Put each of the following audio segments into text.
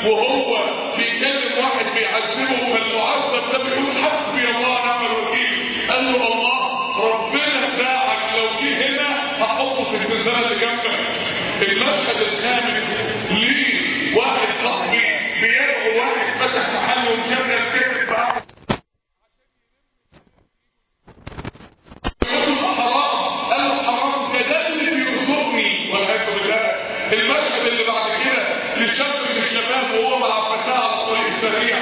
وهو بيكلم واحد بيعذبه فالمعذب ده بيقول حسبي الله ونعم الوكيل قال له الله ربنا بتاعك لو جه هنا هحطه في الزنزانه اللي جنبك المشهد الخامس ليه واحد صاحبي بيدعو واحد فتح محل ومشغل كاسب معاه يقول له حرام قال له حرام ده ده اللي بيرزقني والعياذ بالله المشهد اللي بعد كده لشاب من الشباب وهو مع فتاه على الطريق السريع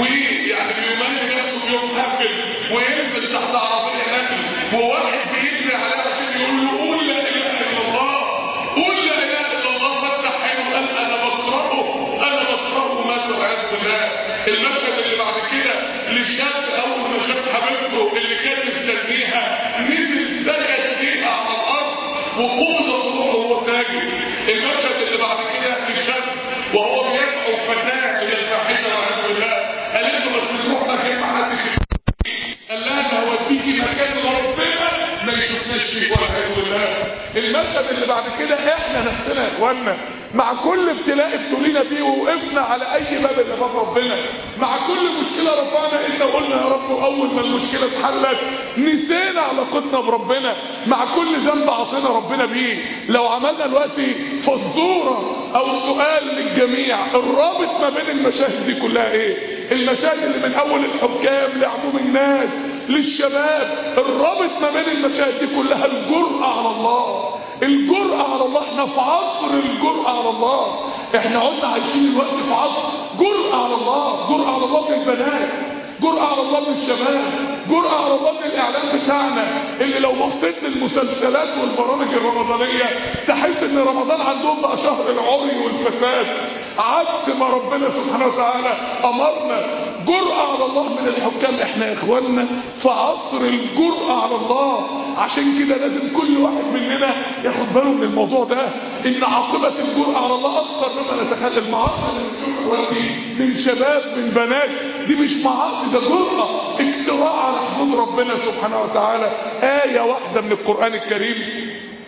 ويعني بيمني نفسه بيوم حافل وينزل تحت عربيه نقل وواحد بيجري عليه عشان يقول له قول لا اله الا الله قول لا اله الا الله فتح عينه قال انا بكرهه انا بكرهه مات والعياذ بالله المشهد اللي بعد كده لشاب اول ما شاف حبيبته اللي كان مستنيها نزل سجد فيها على الارض وقبضت روحه وهو ساجد المشهد اللي بعد كده لشاب وهو بيدعو فتاه الى الفاحشه والعياذ بالله قالت له بس نروح مكان ما حدش يشوفني. قال لها انا هوديكي مكان ربنا ما يشوفناش فيه والعياذ بالله المشهد اللي بعد كده احنا نفسنا يا اخوانا مع كل ابتلاء ابتلينا فيه ووقفنا على اي باب الا باب ربنا مع كل مشكله رفعنا ايدنا وقلنا يا رب اول ما المشكله اتحلت نسينا علاقتنا بربنا مع كل ذنب عصينا ربنا بيه لو عملنا دلوقتي فزوره او سؤال للجميع الرابط ما بين المشاهد دي كلها ايه المشاهد اللي من اول الحكام لعموم الناس للشباب الرابط ما بين المشاهد دي كلها الجرأة على الله الجرأة على الله احنا في عصر الجرأة على الله احنا قلنا عايشين الوقت في عصر جرأة على الله جرأة على الله من البنات جرأة على الله من الشباب جرأة على الله من الإعلام بتاعنا اللي لو بصيت للمسلسلات والبرامج الرمضانية تحس إن رمضان عندهم بقى شهر العري والفساد عكس ما ربنا سبحانه وتعالى أمرنا جرأة على الله من الحكام احنا يا اخواننا في عصر الجرأة على الله عشان كده لازم كل واحد مننا ياخد باله من الموضوع ده ان عاقبة الجرأة على الله اكثر مما نتخيل المعاصي اللي بنشوفها دلوقتي من شباب من بنات دي مش معاصي ده جرأة اجتراء على حدود ربنا سبحانه وتعالى آية واحدة من القرآن الكريم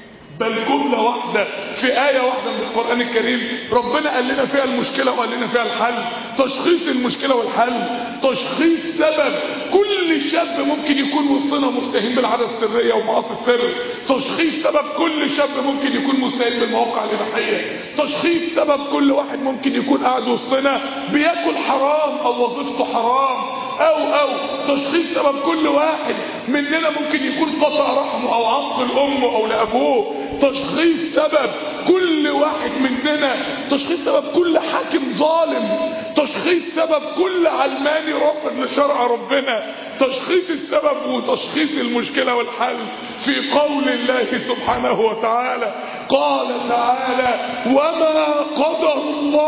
بل جملة واحدة في آية واحدة من القرآن الكريم ربنا قال لنا فيها المشكلة وقال لنا فيها الحل تشخيص المشكلة والحل تشخيص سبب كل شاب ممكن يكون وسطنا مستهين بالعادة السرية ومعاصي السر تشخيص سبب كل شاب ممكن يكون مستهين بالمواقع الإباحية تشخيص سبب كل واحد ممكن يكون قاعد وسطنا بياكل حرام أو وظيفته حرام او او تشخيص سبب كل واحد مننا ممكن يكون قطع رحمه او عق لامه او لابوه تشخيص سبب كل واحد مننا تشخيص سبب كل حاكم ظالم تشخيص سبب كل علماني رافض لشرع ربنا تشخيص السبب وتشخيص المشكلة والحل في قول الله سبحانه وتعالى قال تعالى وما قدر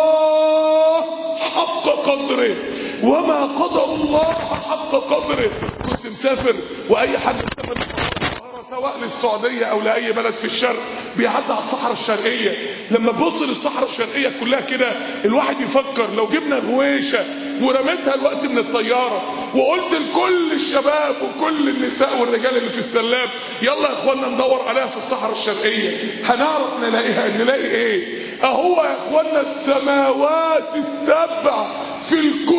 الله حق قدره وما قدر الله حق قدره كنت مسافر واي حد مسافر سواء للسعودية او لاي بلد في الشرق بيعدي على الصحراء الشرقية لما تبص للصحراء الشرقية كلها كده الواحد يفكر لو جبنا غويشة ورميتها الوقت من الطيارة وقلت لكل الشباب وكل النساء والرجال اللي في السلاب يلا يا اخوانا ندور عليها في الصحراء الشرقية هنعرف نلاقيها نلاقي ايه اهو يا اخوانا السماوات السبع في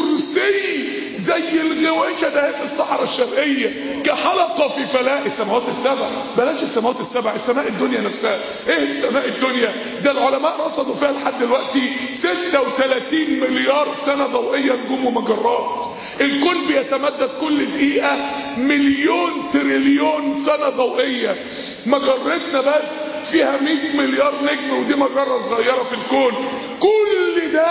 الكرسي زي الغويشة ده في الصحراء الشرقية كحلقة في فلاء السماوات السبع بلاش السماوات السبع السماء الدنيا نفسها ايه السماء الدنيا ده العلماء رصدوا فيها لحد دلوقتي 36 مليار سنة ضوئية نجوم ومجرات الكون بيتمدد كل دقيقة مليون تريليون سنة ضوئية مجرتنا بس فيها 100 مليار نجم ودي مجرة صغيرة في الكون كل ده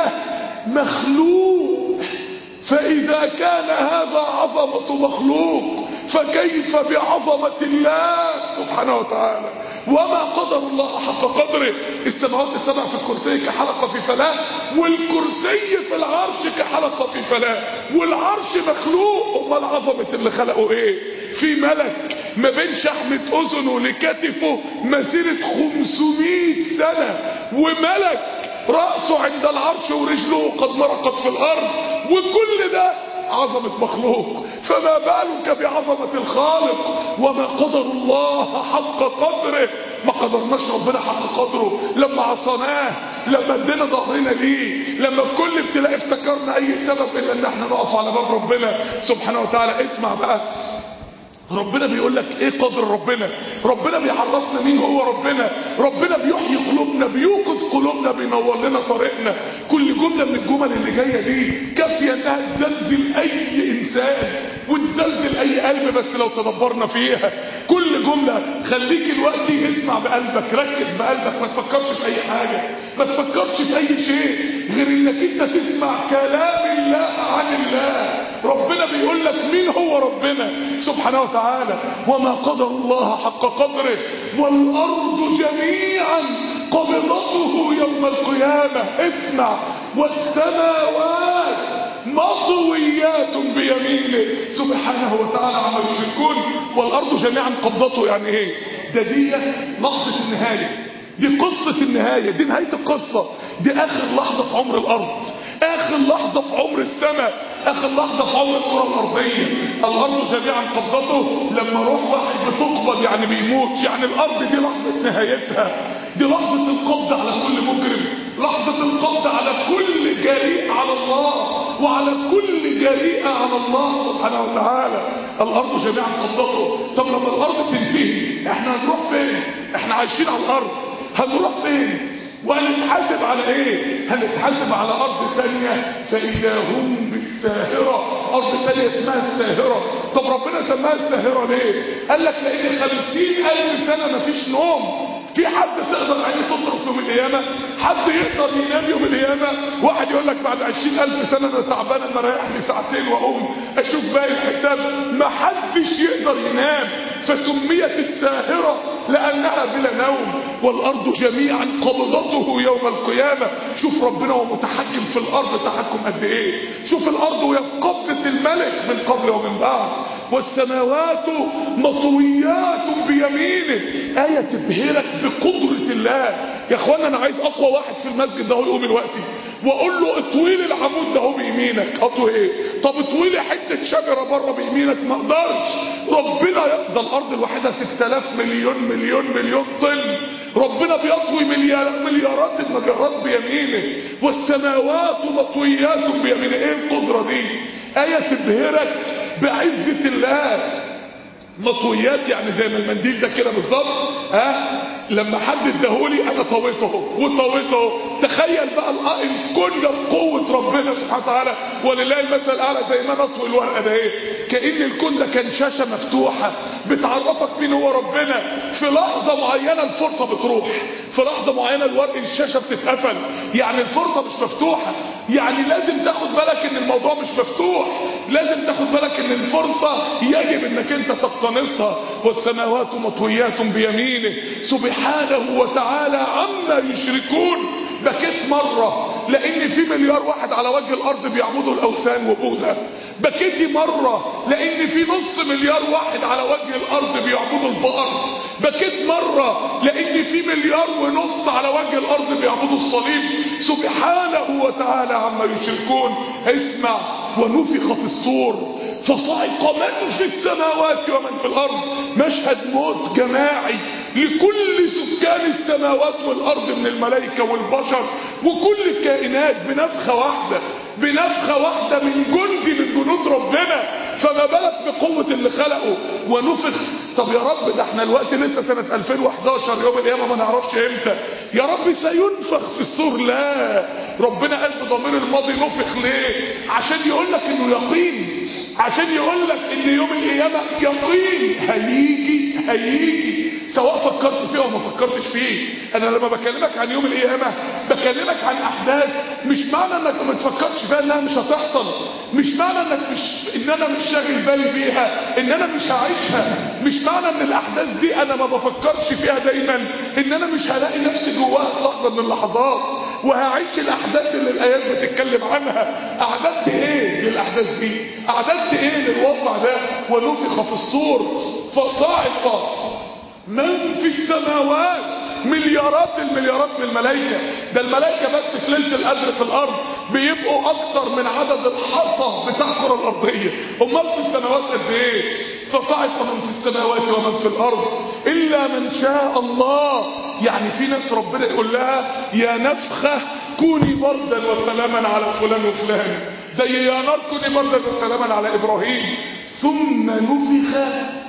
مخلوق فإذا كان هذا عظمة مخلوق فكيف بعظمة الله سبحانه وتعالى وما قدر الله حق قدره السماوات السبع في الكرسي كحلقة في فلاة والكرسي في العرش كحلقة في فلاة والعرش مخلوق امال عظمة اللي خلقه ايه في ملك ما بين شحمة اذنه لكتفه مسيرة 500 سنة وملك رأسه عند العرش ورجله قد مرقت في الأرض وكل ده عظمة مخلوق فما بالك بعظمة الخالق وما قدر الله حق قدره ما قدرناش ربنا حق قدره لما عصناه لما ادينا ظهرنا ليه لما في كل ابتلاء افتكرنا اي سبب الا ان احنا نقف على باب ربنا سبحانه وتعالى اسمع بقى ربنا بيقول لك ايه قدر ربنا ربنا بيعرفنا مين هو ربنا ربنا بيحيي قلوبنا بيوقظ قلوبنا بينور لنا طريقنا كل جمله من الجمل اللي جايه دي كافيه انها تزلزل اي انسان وتزلزل اي قلب بس لو تدبرنا فيها كل جمله خليك الوقت اسمع بقلبك ركز بقلبك ما تفكرش في اي حاجه ما تفكرش في اي شيء غير انك انت تسمع كلام الله عن الله ربنا بيقول لك مين هو ربنا سبحانه وتعالى وما قدر الله حق قدره والارض جميعا قبضته يوم القيامه اسمع والسماوات مطويات بيمينه سبحانه وتعالى عما يشركون والارض جميعا قبضته يعني ايه ده دي لحظه النهايه دي قصه النهايه دي نهايه القصه دي اخر لحظه في عمر الارض اخر لحظة في عمر السماء اخر لحظة في عمر الكرة الارضية الارض جميعا قبضته لما روح واحد بتقبض يعني بيموت يعني الارض دي لحظة نهايتها دي لحظة القبض على كل مجرم لحظة القبض على كل جريء على الله وعلى كل جريئة على الله سبحانه وتعالى الارض جميعا قبضته طب لما الارض تنتهي احنا هنروح فين احنا عايشين على الارض هنروح فين وهنتحاسب على ايه هنتحاسب على ارض تانية فاذا هم بالساهرة ارض تانية اسمها الساهرة طب ربنا سماها الساهرة ليه قال لك لان خمسين الف سنة مفيش نوم في حد تقدر عينه تطرف يوم القيامة حد يقدر ينام يوم القيامة واحد يقول لك بعد عشرين الف سنة انا تعبان انا رايح لي ساعتين واقوم اشوف باقي الحساب ما حدش يقدر ينام فسميت الساهرة لانها بلا نوم والارض جميعا قبضته يوم القيامة شوف ربنا هو متحكم في الارض تحكم قد ايه شوف الارض وهي في قبضة الملك من قبل ومن بعد والسماوات مطويات بيمينه آية تبهرك بقدرة الله يا اخوانا انا عايز اقوى واحد في المسجد ده هو يقوم دلوقتي واقول له اطوي لي العمود ده هو بيمينك اطوي ايه طب اطوي لي حته شجره بره بيمينك ما اقدرش ربنا ده الارض الواحده 6000 مليون مليون مليون طن ربنا بيطوي مليار مليارات المجرات بيمينه والسماوات مطويات بيمينه ايه القدره دي ايه تبهرك بعزه الله مطويات يعني زي ما المنديل ده كده بالظبط ها لما حد اداهولي انا طويته وطويته تخيل بقى الكون ده في قوه ربنا سبحانه وتعالى ولله المثل الاعلى زي ما نطوي الورقه ده ايه كان الكون ده كان شاشه مفتوحه بتعرفك مين هو ربنا في لحظه معينه الفرصه بتروح في لحظه معينه الورق الشاشه بتتقفل يعني الفرصه مش مفتوحه يعني لازم تاخد بالك ان الموضوع مش مفتوح لازم تاخد بالك ان الفرصه يجب انك انت تقتنصها والسماوات مطويات بيمينه سبحانه وتعالى عما يشركون بكيت مرة لان في مليار واحد على وجه الارض بيعبدوا الاوثان وبوذا بكيتي مرة لان في نص مليار واحد على وجه الارض بيعبدوا البقر بكيت مرة لان في مليار ونص على وجه الارض بيعبدوا الصليب سبحانه وتعالى عما يشركون اسمع ونفخ في الصور فصعق من في السماوات ومن في الارض مشهد موت جماعي لكل سكان السماوات والارض من الملائكه والبشر وكل الكائنات بنفخه واحده بنفخه واحده من جندي من جنود ربنا فما بالك بقوه اللي خلقه ونفخ طب يا رب ده احنا الوقت لسه سنه 2011 يوم القيامه ما نعرفش امتى يا رب سينفخ في الصور لا ربنا قال بضمير الماضي نفخ ليه عشان يقول لك انه يقين عشان يقول لك ان يوم القيامه يقين هيجي هيجي سواء فكرت فيه او ما فكرتش فيه انا لما بكلمك عن يوم القيامه بكلمك عن احداث مش معنى انك ما تفكرش فيها انها مش هتحصل مش معنى انك مش ان انا مش شاغل بالي بيها ان انا مش هعيشها مش معنى ان الاحداث دي انا ما بفكرش فيها دايما ان انا مش هلاقي نفسي جواها في لحظه من اللحظات وهعيش الاحداث اللي الايات بتتكلم عنها اعددت ايه للاحداث دي اعددت ايه للوضع ده ونفخ في الصور فصاعق من في السماوات مليارات المليارات من الملائكة ده الملائكة بس في ليلة القدر في الأرض بيبقوا أكتر من عدد الحصى بتاع الكرة الأرضية أمال في السماوات قد إيه فصعق من في السماوات ومن في الارض الا من شاء الله يعني في ناس ربنا يقول لها يا نفخه كوني بردا وسلاما على فلان وفلان زي يا نار كوني بردا وسلاما على ابراهيم ثم نفخ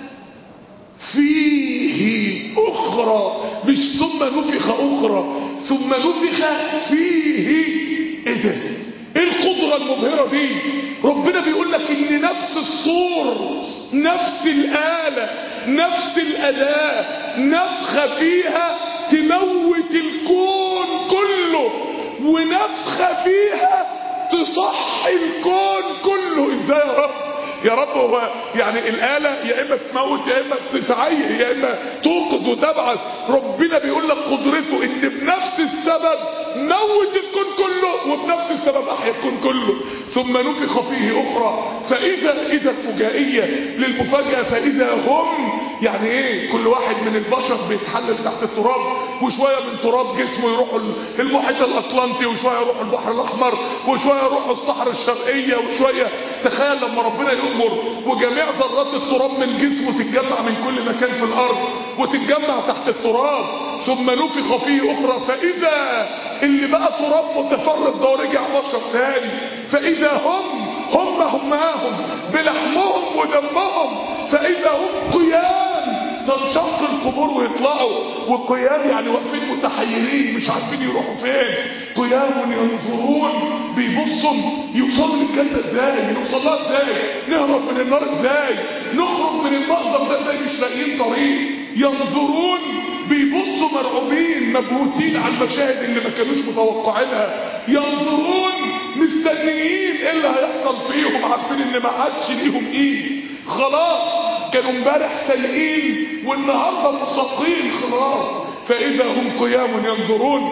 فيه اخرى مش ثم نفخ اخرى ثم نفخ فيه ايه ده ايه القدرة المبهرة دي ربنا بيقول لك ان نفس الصور نفس الآلة نفس الأداة نفخة فيها تموت الكون كله ونفخة فيها تصحي الكون كله ازاي يا رب يا رب هو يعني الآلة يا إما تموت يا إما تتعير يا إما توقظ وتبعث ربنا بيقول لك قدرته إن بنفس السبب موت الكون كله وبنفس السبب أحيا الكون كله ثم نفخ فيه أخرى فإذا إذا الفجائية للمفاجأة فإذا هم يعني إيه كل واحد من البشر بيتحلل تحت التراب وشوية من تراب جسمه يروحوا المحيط الأطلنطي وشوية يروحوا البحر الأحمر وشوية يروحوا الصحراء الشرقية وشوية تخيل لما ربنا يؤمر وجميع ذرات التراب من جسمه تتجمع من كل مكان في الأرض وتتجمع تحت التراب ثم نفخ فيه أخرى فإذا اللي بقى تراب متفرد ده رجع بشر تاني فإذا هم هم هماهم بلحمهم ودمهم فإذا هم قيام تنشق القبور ويطلعوا وقيام يعني واقفين متحيرين مش عارفين يروحوا فين قيام ينظرون بيبصوا يوصلوا للجنة ازاي نوصل لها ازاي نهرب من النار ازاي نخرج من المأزق ده ازاي مش لاقيين طريق ينظرون بيبصوا مرعوبين مبهوتين على المشاهد اللي ما كانوش متوقعينها ينظرون مستنيين ايه اللي هيحصل فيهم عارفين ان ما عادش ليهم ايد خلاص كانوا امبارح سيئين والنهارده مساقين خلاص فاذا هم قيام ينظرون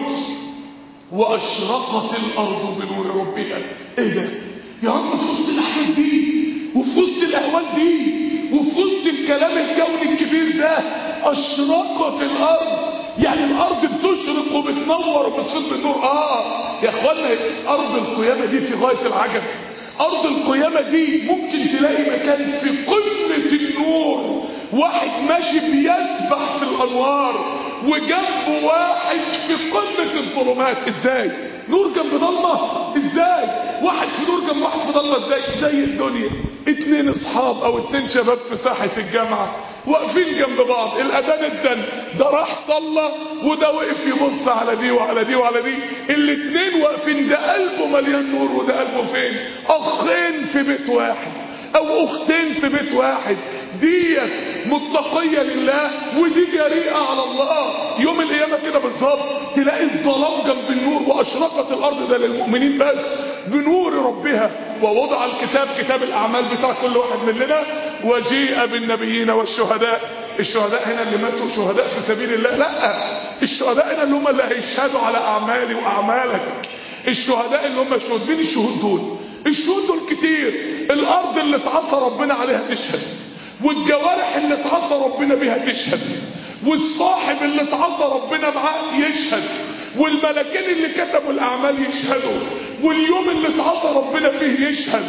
واشرقت الارض بنور ربها ايه ده يا رب في وسط الاحداث دي وفي وسط الاهوال دي وفي وسط الكلام الكوني الكبير ده اشرقت الارض يعني الارض بتشرق وبتنور وبتفيض بالنور اه يا اخوانا ارض القيامه دي في غايه العجب ارض القيامه دي ممكن تلاقي مكان في قمه النور واحد ماشي بيسبح في الانوار وجنبه واحد في قمه الظلمات ازاي نور جنب ضلمه ازاي واحد في نور جنب واحد في ضلمه ازاي زي الدنيا اتنين اصحاب او اتنين شباب في ساحه الجامعه واقفين جنب بعض الاذان ادن ده راح صلى وده وقف يبص على دي وعلى دي وعلى دي الاتنين واقفين ده قلبه مليان نور وده قلبه فين اخين في بيت واحد او اختين في بيت واحد ديت متقية لله ودي جريئة على الله يوم القيامة كده بالظبط تلاقي الظلام جنب النور واشرقت الارض ده للمؤمنين بس بنور ربها ووضع الكتاب كتاب الاعمال بتاع كل واحد مننا وجيء بالنبيين والشهداء الشهداء هنا اللي ماتوا شهداء في سبيل الله لا الشهداء هنا اللي هم اللي هيشهدوا على اعمالي واعمالك الشهداء اللي هم الشهود مين الشهود دول الشهود دول كتير الارض اللي اتعصى ربنا عليها تشهد والجوارح اللي اتعصى ربنا بيها تشهد والصاحب اللي اتعصى ربنا معاه يشهد والملكين اللي كتبوا الاعمال يشهدوا واليوم اللي اتعصى ربنا فيه يشهد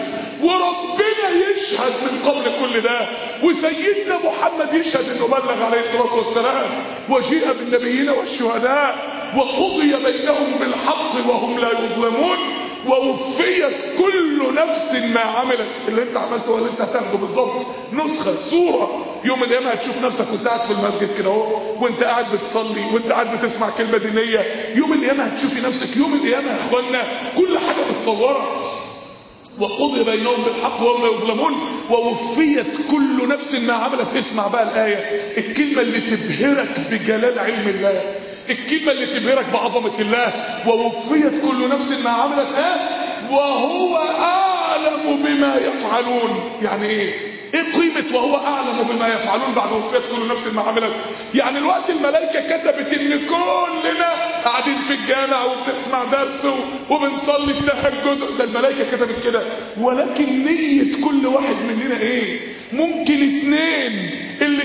وربنا يشهد من قبل كل ده وسيدنا محمد يشهد انه بلغ عليه الصلاه والسلام وجيء بالنبيين والشهداء وقضي بينهم بالحق وهم لا يظلمون ووفيت كل نفس ما عملت اللي انت عملته واللي انت هتاخده بالظبط نسخه صوره يوم القيامه هتشوف نفسك وانت قاعد في المسجد كده اهو وانت قاعد بتصلي وانت قاعد بتسمع كلمه دينيه يوم القيامه هتشوفي نفسك يوم القيامه يا اخوانا كل حاجه متصوره وقضي بينهم بالحق وهم لا يظلمون ووفيت كل نفس ما عملت اسمع بقى الآية الكلمة اللي تبهرك بجلال علم الله الكلمة اللي تبهرك بعظمة الله ووفيت كل نفس ما عملت اه وهو أعلم بما يفعلون يعني ايه ايه قيمة وهو اعلم بما يفعلون بعد وفيات كل نفس ما عملت يعني الوقت الملائكة كتبت ان كلنا قاعدين في الجامع وبنسمع درس وبنصلي التهجد ده الملائكة كتبت كده ولكن نية كل واحد مننا ايه ممكن اتنين الاتنين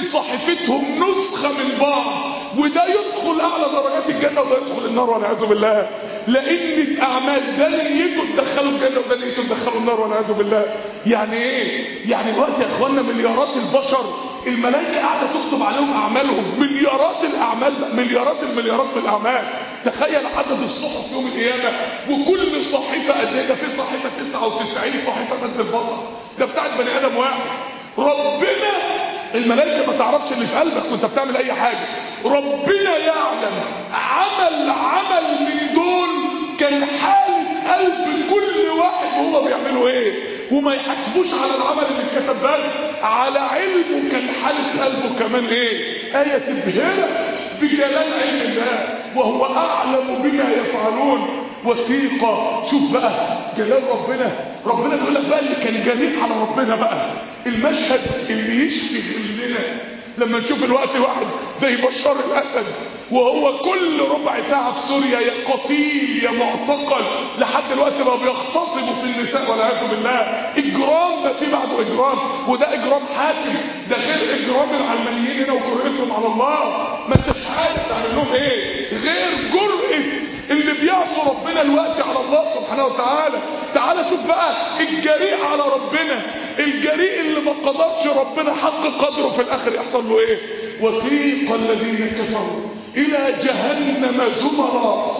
صحيفتهم نسخة من بعض وده يدخل اعلى درجات الجنة وده يدخل النار والعياذ بالله لان الاعمال ده نيته تدخله الجنة وده نيته تدخله النار والعياذ بالله يعني ايه يعني الوقت يا اخوانا مليارات البشر الملائكة قاعدة تكتب عليهم اعمالهم مليارات الاعمال مليارات المليارات من الاعمال تخيل عدد الصحف يوم القيامة وكل صحيفة قد ايه ده في صحيفة 99 صحيفة مد البصر ده بتاعت بني ادم واحد ربنا الملائكة ما تعرفش اللي في قلبك وانت بتعمل اي حاجة ربنا يعلم عمل عمل من دول كان حالة قلب كل واحد وهو بيعمله ايه وما يحاسبوش على العمل اللي اتكتب بس على علمه كان حالة قلبه كمان ايه آية تبهرك بجلال علم الله وهو أعلم بما يفعلون وثيقة شوف بقى جلال ربنا ربنا بيقول لك بقى اللي كان جريء على ربنا بقى المشهد اللي يشفي غلنا لما نشوف الوقت واحد زي بشار الاسد وهو كل ربع ساعة في سوريا يا قتيل يا معتقل لحد دلوقتي بقى بيغتصبوا في النساء والعياذ بالله اجرام ما في بعده اجرام وده اجرام حاكم ده غير اجرام العلمانيين هنا وجرأتهم على الله ما انتش عارف تعمل لهم ايه غير جرأة اللي بيعصوا ربنا الوقت على الله سبحانه وتعالى تعالى شوف بقى الجريء على ربنا الجريء اللي ما قدرش ربنا حق قدره في الاخر يحصل له ايه وسيق الذين كفروا الى جهنم زمرا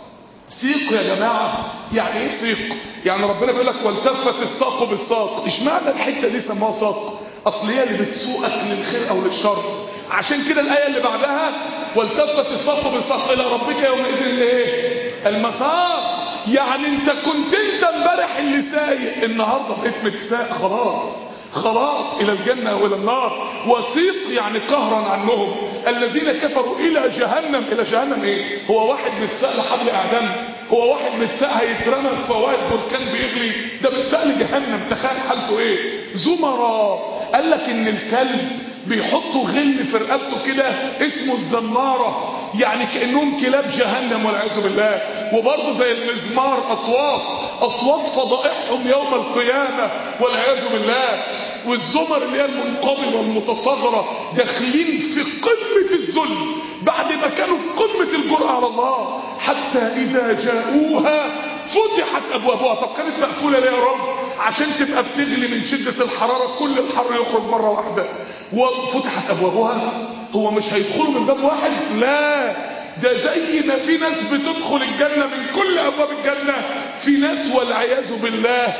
سيق يا جماعة يعني ايه سيق يعني ربنا بيقول لك والتفت الساق بالساق اشمعنى الحتة دي سموها ساق اصل هي اللي بتسوقك للخير او للشر عشان كده الايه اللي بعدها والتفت الساق بالساق الى ربك يومئذ الايه المساق يعني انت كنت انت امبارح اللي سايق النهارده بقيت متساق خلاص خلاص الى الجنة والى النار وسيق يعني قهرا عنهم الذين كفروا الى جهنم الى جهنم ايه هو واحد متساق لحبل اعدام هو واحد متساق هيترمى في فوائد بركان بيغلي ده متساق لجهنم تخيل حالته ايه زمرا قال لك ان الكلب بيحطوا غل في رقبته كده اسمه الزمارة يعني كأنهم كلاب جهنم والعياذ بالله وبرضه زي المزمار أصوات أصوات فضائحهم يوم القيامة والعياذ بالله والزمر اللي هي المنقبضة والمتصغرة داخلين في قمة الذل بعد ما كانوا في قمة الجرأة على الله حتى إذا جاءوها فتحت أبوابها طب كانت مقفولة ليه يا رب عشان تبقى بتغلي من شدة الحرارة كل الحر يخرج مرة واحدة وفتحت أبوابها هو مش هيدخلوا من باب واحد لا ده زي ما في ناس بتدخل الجنة من كل أبواب الجنة في ناس والعياذ بالله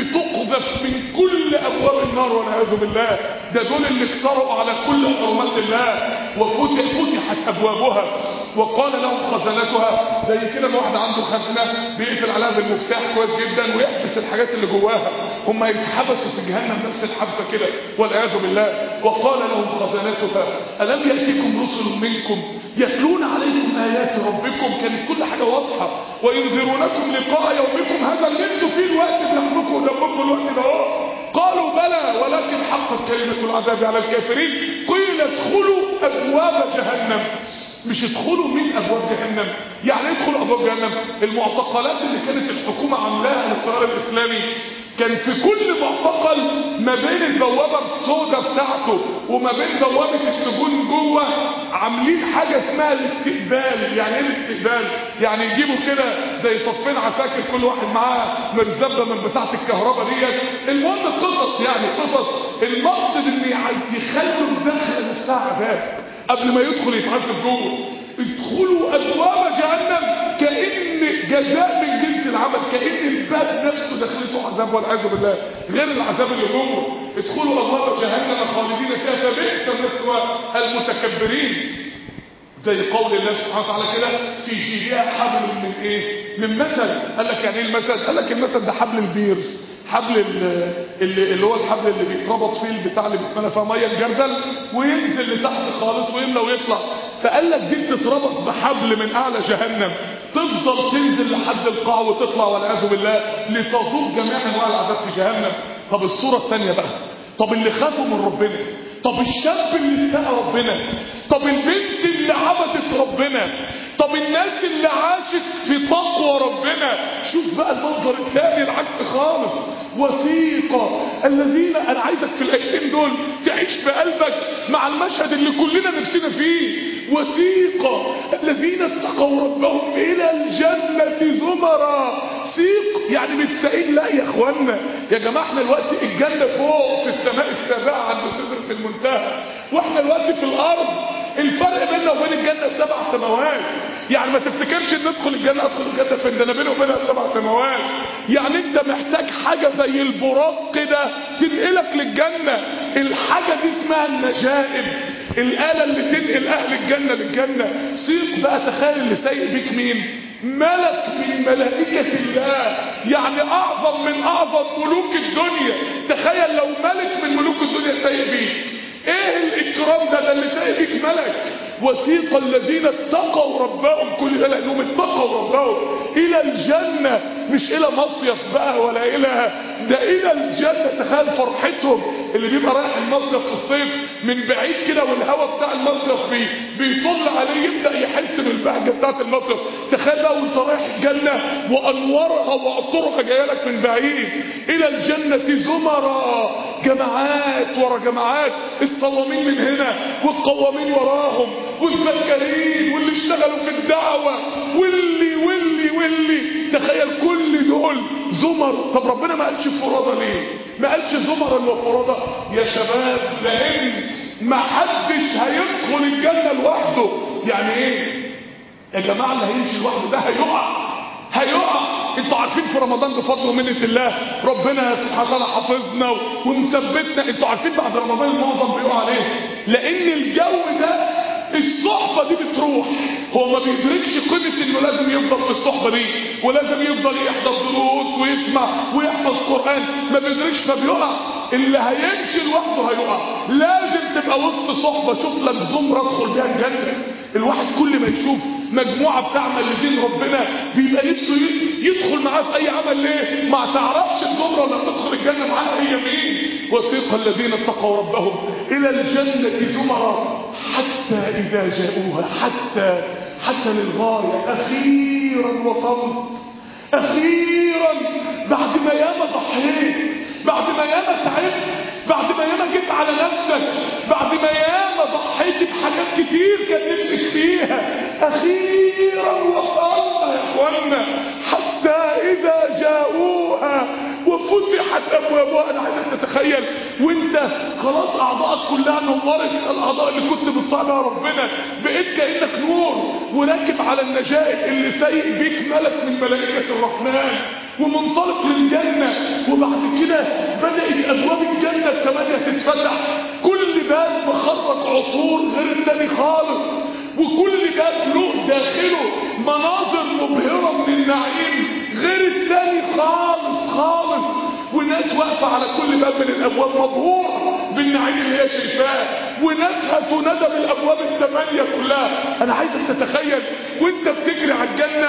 بتقذف من كل أبواب النار والعياذ بالله ده دول اللي اخترعوا على كل حرمات الله وفتحت أبوابها وقال لهم خزنتها زي كده ما واحد عنده خزنة بيقفل عليها بالمفتاح كويس جدا ويحبس الحاجات اللي جواها هم هيتحبسوا في جهنم نفس الحبسة كده والعياذ بالله وقال لهم خزنتها ألم يأتيكم رسل منكم يتلون عليكم آيات ربكم كانت كل حاجة واضحة وينذرونكم لقاء يومكم هذا اللي انتوا فيه الوقت بلحمكم ودمكم الوقت ده اهو قالوا بلى ولكن حقت كلمة العذاب على الكافرين قيل ادخلوا أبواب جهنم مش ادخلوا من ابواب جهنم يعني ادخلوا ابواب جهنم المعتقلات اللي كانت الحكومة عاملاها للقرار الاسلامي كان في كل معتقل ما بين البوابة السوداء بتاعته وما بين بوابة السجون جوه عاملين حاجة اسمها الاستقبال يعني ايه الاستقبال يعني يجيبوا كده زي صفين عساكر كل واحد معاه مرزبة من بتاعة الكهرباء ديت المهم قصص يعني قصص المقصد ان يخلوا الدخلة نفسها عذاب قبل ما يدخل يتعذب جوه ادخلوا ابواب جهنم كأن جزاء من جنس العمل كأن الباب نفسه دخلته عذاب والعياذ بالله غير العذاب اللي جوه ادخلوا ابواب جهنم خالدين فيها فبئس مثوى المتكبرين زي قول الله سبحانه وتعالى كده في جيبها حبل من ايه من مثل قال لك يعني ايه المثل قال لك المثل ده حبل البير حبل اللي, اللي هو الحبل اللي بيتربط فيه البتاع اللي بيتملى فيها ميه الجردل وينزل لتحت خالص ويملى ويطلع فقال لك دي بتتربط بحبل من اعلى جهنم تفضل تنزل لحد القاع وتطلع والعياذ بالله لتذوق جميع انواع العذاب في جهنم طب الصوره الثانيه بقى طب اللي خافوا من ربنا طب الشاب اللي اتقى ربنا طب البنت اللي عبدت ربنا طب الناس اللي عاشت في تقوى ربنا شوف بقى المنظر الثاني العكس خالص وسيق الذين انا عايزك في الايتين دول تعيش بقلبك مع المشهد اللي كلنا نفسنا فيه وسيق الذين اتقوا ربهم الى الجنة زمرا سيق يعني متساقين لا يا اخوانا يا جماعة احنا الوقت الجنة فوق في السماء السابعة عند سدرة المنتهى واحنا الوقت في الارض الفرق بيننا وبين الجنة سبع سماوات يعني ما تفتكرش ان ندخل الجنة ادخل الجنة فين ده انا بيني وبينها سبع سماوات يعني انت محتاج حاجة زي البراق كده تنقلك للجنة الحاجة دي اسمها النجائب الآلة اللي تنقل اهل الجنة للجنة سيق بقى تخيل اللي سايق بيك مين ملك من ملائكة الله يعني اعظم من اعظم ملوك الدنيا تخيل لو ملك من ملوك الدنيا سايق بيك ايه الاكرام ده ده اللي سايق بيك ملك وسيق الذين اتقوا ربهم كل ده لانهم اتقوا ربهم الى الجنة مش الى مصيف بقى ولا الى ده الى الجنة تخيل فرحتهم اللي بيبقى رايح المصيف في الصيف من بعيد كده والهواء بتاع المصيف بي بيطل عليه يبدأ يحس بالبهجة بتاعت المصيف تخيل بقى وانت رايح الجنة وانوارها واطرها جايه لك من بعيد الى الجنة زمرا جماعات ورا جماعات الصوامين من هنا والقوامين وراهم والبكارين واللي اشتغلوا في الدعوة واللي واللي واللي تخيل كل دول زمر طب ربنا ما قالش فرادة ليه ما قالش زمرا وفرادة يا شباب لان ما حدش هيدخل الجنة لوحده يعني ايه يا جماعة اللي هيمشي لوحده ده هيقع هيقع انتوا عارفين في رمضان بفضل ومنة الله ربنا سبحانه وتعالى حافظنا ومثبتنا انتوا عارفين بعد رمضان المعظم بيقع عليه لان الجو ده الصحبة دي بتروح هو ما بيدركش قيمة انه لازم يفضل في الصحبة دي ولازم يفضل يحضر دروس ويسمع ويحفظ قرآن ما بيدركش فبيقع اللي هيمشي لوحده هيقع لازم تبقى وسط صحبة شوف لك زمرة ادخل بيها الجنة الواحد كل ما يشوف مجموعة بتعمل لدين ربنا بيبقى نفسه يدخل معاه في اي عمل ليه ما تعرفش الزمرة ولا تدخل الجنة معاها هي مين وسيق الذين اتقوا ربهم الى الجنة زمرا حتى اذا جاءوها حتى حتى للغاية اخيرا وصلت اخيرا بعد ما ياما ضحيت بعد ما ياما تعبت بعد ما ياما جيت على نفسك بعد ما ياما ضحيت بحاجات كتير كان نفسك فيها اخيرا وصلنا يا اخوانا حتى اذا جاءوها وفتحت ابوابها انا عايزك تتخيل وانت خلاص اعضائك كلها نورت الاعضاء اللي كنت بتطالع ربنا بقيت كانك نور وراكب على النجائب اللي سايق بيك ملك من ملائكه الرحمن ومنطلق للجنة وبعد كده بدأت أبواب الجنة الثمانية تتفتح كل باب مخرج عطور غير التاني خالص وكل باب له داخله مناظر مبهرة من النعيم غير التاني خالص خالص وناس واقفة على كل باب من الأبواب مبهورة بالنعيم اللي هي شايفاه وناس هتندى بالأبواب الثمانية كلها أنا عايزك تتخيل وانت بتجري على الجنة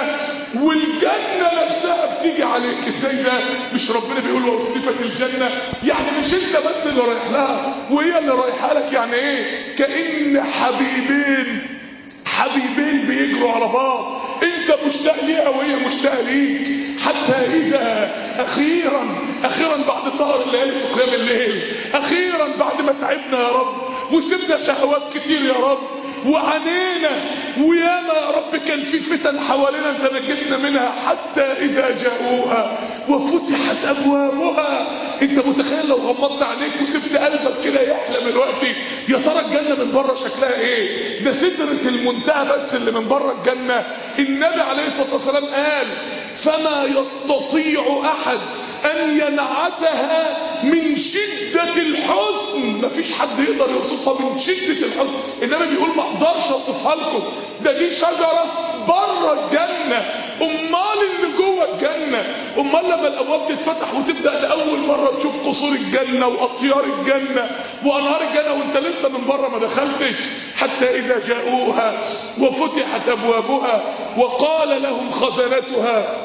والجنة نفسها بتيجي عليك ازاي ده مش ربنا بيقول وصفت الجنة يعني مش انت بس اللي رايح لها وهي اللي رايحه لك يعني ايه كأن حبيبين حبيبين بيجروا على بعض انت مشتاق ليها وهي مشتاقه ليك حتى اذا اخيرا اخيرا بعد سهر الليالي في قيام الليل اخيرا بعد ما تعبنا يا رب وسبنا شهوات كتير يا رب وعانينا وياما يا رب كان في فتن حوالينا انت نجتنا منها حتى اذا جاءوها وفتحت ابوابها انت متخيل لو غمضت عينيك وسبت قلبك كده يحلم الوقت يا ترى الجنه من بره شكلها ايه ده سدره المنتهى بس اللي من بره الجنه النبي عليه الصلاه والسلام قال فما يستطيع احد ان ينعتها من شدة الحزن مفيش حد يقدر يوصفها من شدة الحزن انما بيقول ما اقدرش اوصفها لكم ده دي شجرة بره الجنة امال اللي جوه الجنة امال لما الابواب تتفتح وتبدأ لأول مرة تشوف قصور الجنة واطيار الجنة وانهار الجنة وانت لسه من بره ما دخلتش حتى اذا جاءوها وفتحت ابوابها وقال لهم خزنتها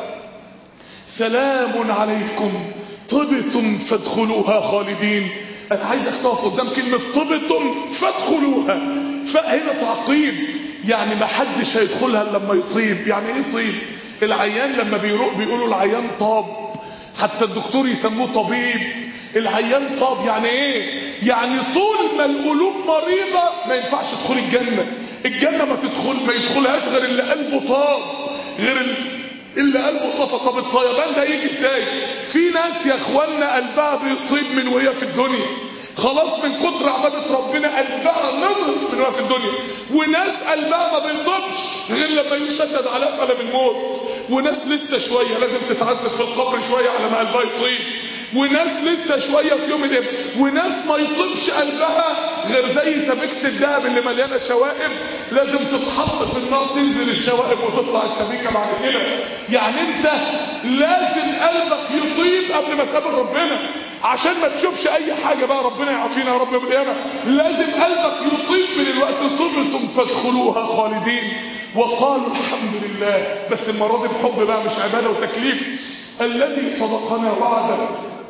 سلام عليكم طبتم فادخلوها خالدين انا عايزك تقف قدام كلمة طبتم فادخلوها فهنا تعقيب يعني ما حدش هيدخلها الا لما يطيب يعني ايه طيب العيان لما بيروق بيقولوا العيان طاب حتى الدكتور يسموه طبيب العيان طاب يعني ايه يعني طول ما القلوب مريضة ما ينفعش تدخل الجنة الجنة ما تدخل ما يدخلهاش غير اللي قلبه طاب غير اللي اللي قلبه صفى طب الطيبان ده يجي ازاي في ناس يا اخوانا قلبها بيطيب من وهي في الدنيا خلاص من كتر عبادة ربنا قلبها نضرس من وهي في الدنيا وناس قلبها ما بيطيبش غير لما يشدد على قلم الموت وناس لسه شوية لازم تتعذب في القبر شوية على ما قلبها يطيب وناس لسه شوية في يوم الإبن وناس ما يطيبش قلبها غير زي سبيكة الدهب اللي مليانة شوائب لازم تتحط في النار تنزل الشوائب وتطلع السبيكة بعد كده يعني انت لازم قلبك يطيب قبل ما تقابل ربنا عشان ما تشوفش اي حاجة بقى ربنا يعافينا يا رب يوم القيامة لازم قلبك يطيب من الوقت طبتم فادخلوها خالدين وقالوا الحمد لله بس المرة دي بحب بقى مش عبادة وتكليف الذي صدقنا وعده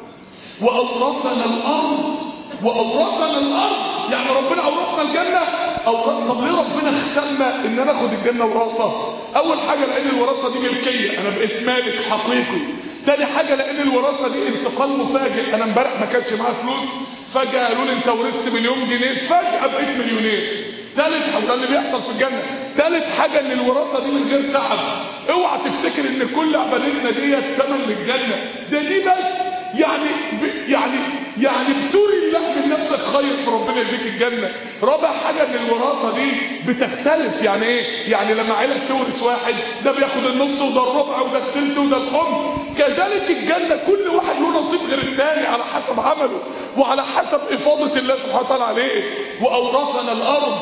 وأورثنا الأرض وأورثنا الأرض يعني ربنا أورثنا الجنة أورث طب ليه ربنا خسمنا إن أنا أخد الجنة وراثة أول حاجة لأن الوراثة دي ملكية أنا بقيت مالك حقيقي تاني حاجة لأن الوراثة دي انتقال مفاجئ أنا امبارح ما كانش معايا فلوس فجأة قالوا لي أنت ورثت مليون جنيه فجأة بقيت مليونير ثالث حاجة ده اللي بيحصل في الجنة ثالث حاجة ان الوراثة دي من غير تعب اوعى تفتكر ان كل عبادتنا دي الثمن للجنة ده دي بس يعني ب... يعني يعني بتوري الله من نفسك خير في ربنا يديك الجنة رابع حاجة ان الوراثة دي بتختلف يعني ايه يعني لما عيلة تورث واحد ده بياخد النص وده الربع وده الثلث وده الخمس كذلك الجنة كل واحد له نصيب غير الثاني على حسب عمله وعلى حسب افاضة الله سبحانه وتعالى عليه واورثنا الارض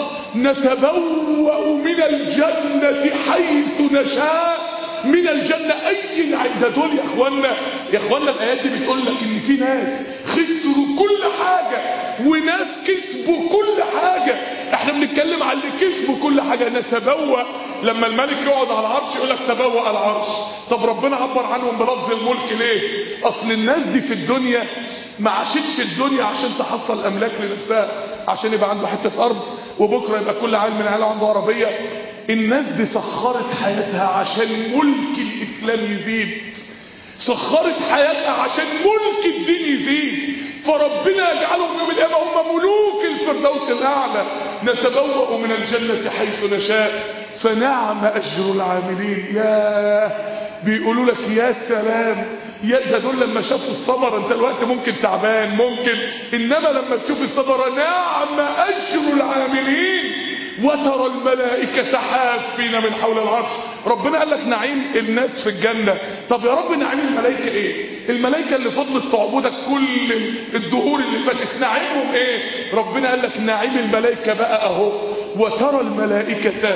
نتبوأ من الجنة حيث نشاء من الجنة اي نعيم ده دول يا اخوانا يا اخوانا الايات دي بتقول لك ان في ناس خسروا كل حاجة وناس كسبوا كل حاجة احنا بنتكلم على اللي كسبوا كل حاجة نتبوأ لما الملك يقعد على العرش يقول لك تبوأ العرش طب ربنا عبر عنهم بلفظ الملك ليه اصل الناس دي في الدنيا ما عاشتش الدنيا عشان تحصل املاك لنفسها عشان يبقى عنده حته ارض وبكره يبقى كل عيل من عياله عنده عربيه الناس دي سخرت حياتها عشان ملك الاسلام يزيد سخرت حياتها عشان ملك الدين يزيد فربنا يجعلهم يوم القيامه هم ملوك الفردوس الاعلى نتبوأ من الجنه حيث نشاء فنعم اجر العاملين يا بيقولوا لك يا سلام يا ده دول لما شافوا الثمرة انت الوقت ممكن تعبان ممكن انما لما تشوف الثمرة نعم اجر العاملين وترى الملائكة حافين من حول العرش ربنا قال لك نعيم الناس في الجنة طب يا رب نعيم الملائكة ايه الملائكة اللي فضلت تعبدك كل الدهور اللي فاتت نعيمهم ايه ربنا قال لك نعيم الملائكة بقى اهو وترى الملائكة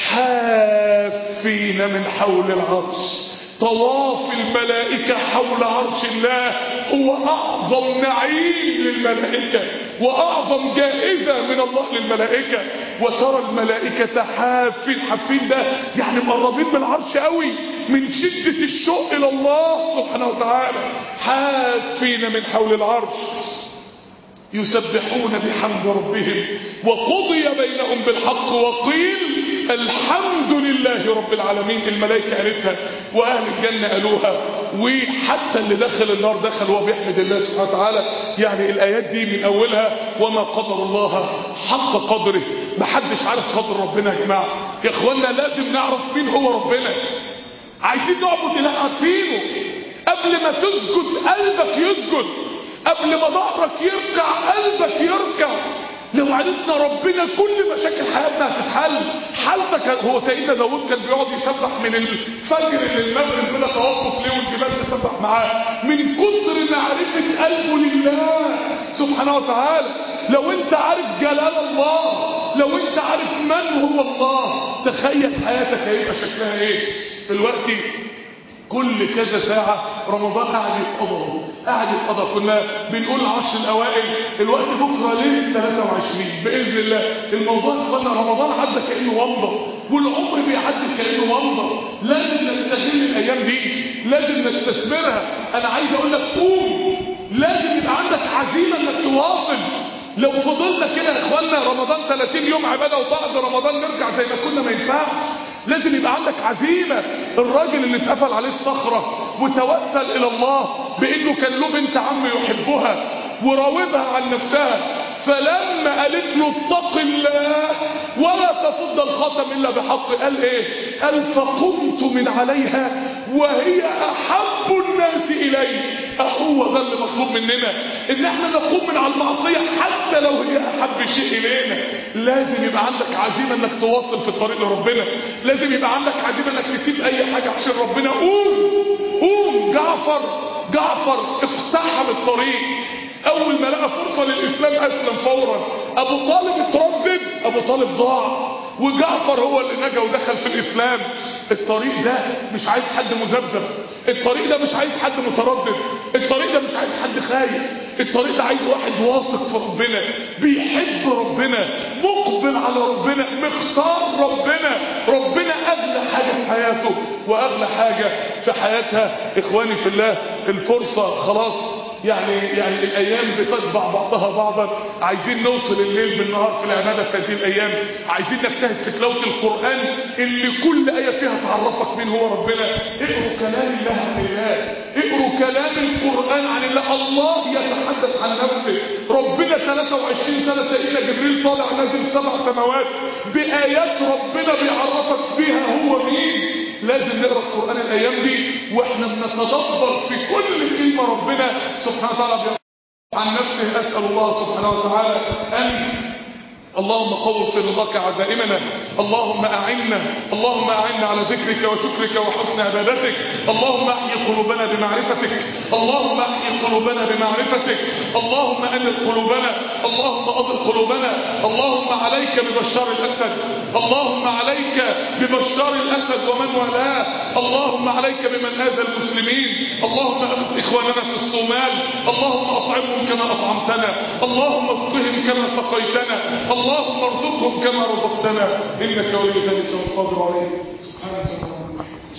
حافين من حول العرش طواف الملائكة حول عرش الله هو أعظم نعيم للملائكة وأعظم جائزة من الله للملائكة وترى الملائكة حافين حافين ده يعني مقربين من العرش قوي من شدة الشوق إلى الله سبحانه وتعالى حافين من حول العرش يسبحون بحمد ربهم وقضي بينهم بالحق وقيل الحمد لله رب العالمين الملائكة قالتها وأهل الجنة قالوها وحتى اللي دخل النار دخل وهو بيحمد الله سبحانه وتعالى يعني الآيات دي من أولها وما قدر الله حق قدره محدش عارف قدر ربنا يا جماعة يا إخوانا لازم نعرف مين هو ربنا عايزين نعبد إله عارفينه قبل ما تسجد قلبك يسجد قبل ما ظهرك يركع قلبك يركع لو عرفنا ربنا كل مشاكل حياتنا هتتحل حالتك هو سيدنا داود كان بيقعد يسبح من الفجر للمغرب بلا توقف ليه والجبال تسبح معاه من كتر معرفة قلبه لله سبحانه وتعالى لو انت عارف جلال الله لو انت عارف من هو الله تخيل حياتك هيبقى شكلها ايه دلوقتي كل كذا ساعة رمضان قاعد يتقضى قاعد يتقضى كنا بنقول العشر الأوائل الوقت بكرة ليلة 23 بإذن الله الموضوع اخوانا رمضان عدى كأنه ومضة والعمر بيعدي كأنه ومضة لازم نستغل الأيام دي لازم نستثمرها أنا عايز أقول لك قوم لازم يبقى عندك عزيمة إنك تواصل لو فضلنا كده يا اخوانا رمضان 30 يوم عباده وبعد رمضان نرجع زي ما كنا ما ينفعش لازم يبقى عندك عزيمة الراجل اللي اتقفل عليه الصخرة وتوسل الى الله بانه كان له بنت عم يحبها وراودها عن نفسها فلما قالت له اتق الله ولا تفض الخاتم الا بحق قال ايه قال فقمت من عليها وهي احب الناس الي هو ده اللي مطلوب مننا ان احنا نقوم من على المعصيه حتى لو هي احب شيء الينا لازم يبقى عندك عزيمه انك تواصل في الطريق لربنا لازم يبقى عندك عزيمه انك تسيب اي حاجه عشان ربنا قوم قوم جعفر جعفر اقتحم الطريق اول ما لقى فرصة للاسلام اسلم فورا ابو طالب اتردد ابو طالب ضاع وجعفر هو اللي نجا ودخل في الاسلام الطريق ده مش عايز حد مذبذب الطريق ده مش عايز حد متردد الطريق ده مش عايز حد خايف الطريق ده عايز واحد واثق في ربنا بيحب ربنا مقبل على ربنا مختار ربنا ربنا اغلى حاجه في حياته واغلى حاجه في حياتها اخواني في الله الفرصه خلاص يعني يعني الايام بتتبع بعضها بعضا عايزين نوصل الليل بالنهار في العباده في هذه الايام عايزين نجتهد في تلاوه القران اللي كل ايه فيها تعرفك مين هو ربنا اقروا كلام الله عن الله اقروا كلام القران عن الله الله يتحدث عن نفسه ربنا 23 سنه سيدنا جبريل طالع نازل سبع سماوات بايات ربنا بيعرفك بيها هو مين لازم نقرا القران الايام دي واحنا بنتدبر في كل كلمه ربنا سبحانه وتعالى بيقول عن نفسه اسال الله سبحانه وتعالى ان اللهم قوم في رضاك عزائمنا اللهم أعنا اللهم أعنا على ذكرك وشكرك وحسن عبادتك اللهم أحيي قلوبنا بمعرفتك اللهم أحيي قلوبنا بمعرفتك اللهم أنر قلوبنا اللهم أضل قلوبنا اللهم عليك ببشار الأسد اللهم عليك ببشار الأسد ومن والاه اللهم عليك بمن آذى المسلمين اللهم أغث إخواننا في الصومال اللهم أطعمهم كما أطعمتنا اللهم اسقهم كما سقيتنا اللهم ارزقهم كما رزقتنا إنك ولي ذلك والقادر عليه سبحانك اللهم وبحمدك